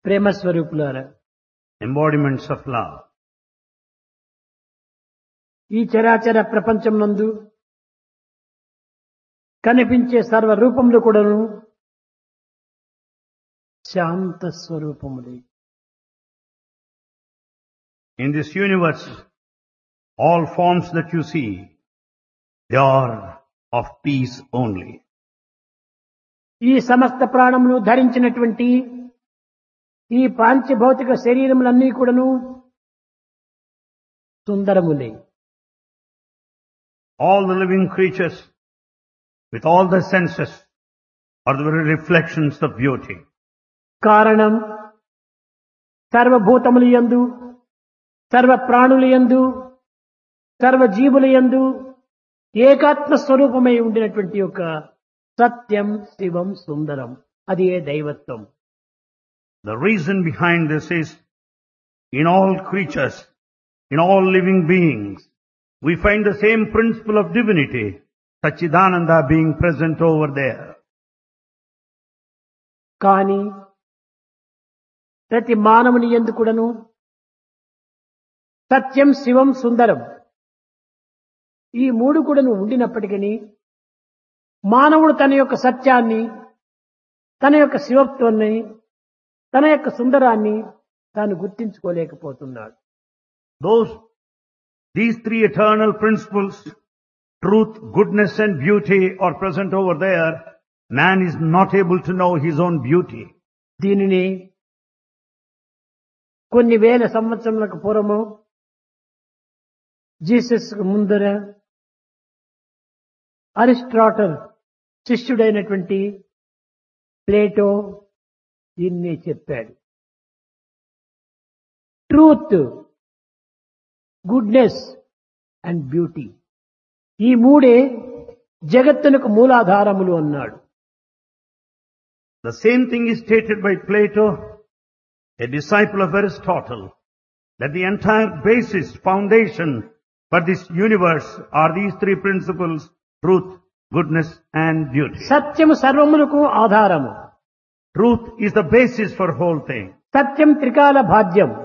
ప్రేమ స్వరూపులారా embodiments of love. ఈ చరాచర ప్రపంచం నందు కనిపించే సర్వ రూపములు కూడాను శాంత స్వరూపములే In this universe, all forms that you see, they are of peace only. ఈ సమస్త ప్రాణములు ధరించినటువంటి ఈ పాంచభౌతిక శరీరములన్నీ కూడాను సుందరములే All the living creatures, with all the senses, are the very reflections of beauty. కారణం సర్వభూతములు యందు సర్వ ప్రాణుల యందు సర్వ జీవుల యందు ఏకాత్మ స్వరూపమై ఉండినటువంటి యొక్క సత్యం శివం సుందరం అది ఏ దైవత్వం The reason behind this is, in all creatures, in all living beings, we find the same principle of divinity, Sachidananda being present over there. కానీ ప్రతి మానవుని ఎందు కూడాను సత్యం శివం సుందరం ఈ మూడు కూడాను ఉండినప్పటికీ మానవుడు తన యొక్క సత్యాన్ని తన యొక్క శివత్వాన్ని తన యొక్క సుందరాన్ని తాను గుర్తించుకోలేకపోతున్నాడు Those, these three eternal principles, truth, goodness and beauty are present over there. Man is not able to know his own beauty. దీనిని కొన్ని వేల సంవత్సరములకు పూర్వము జీసస్ ముందర అరిస్ట్రాటల్ శిష్యుడైనటువంటి ప్లేటో దీన్నే చెప్పాడు ట్రూత్ గుడ్నెస్ అండ్ బ్యూటీ ఈ మూడే జగత్తునకు మూలాధారములు అన్నాడు The same thing is stated by Plato, a disciple of Aristotle, that the entire basis, foundation for this universe are these three principles, truth, goodness and beauty. సత్యము సర్వములకు ఆధారము Truth is the basis for whole thing. సత్యం త్రికాల భాగ్యం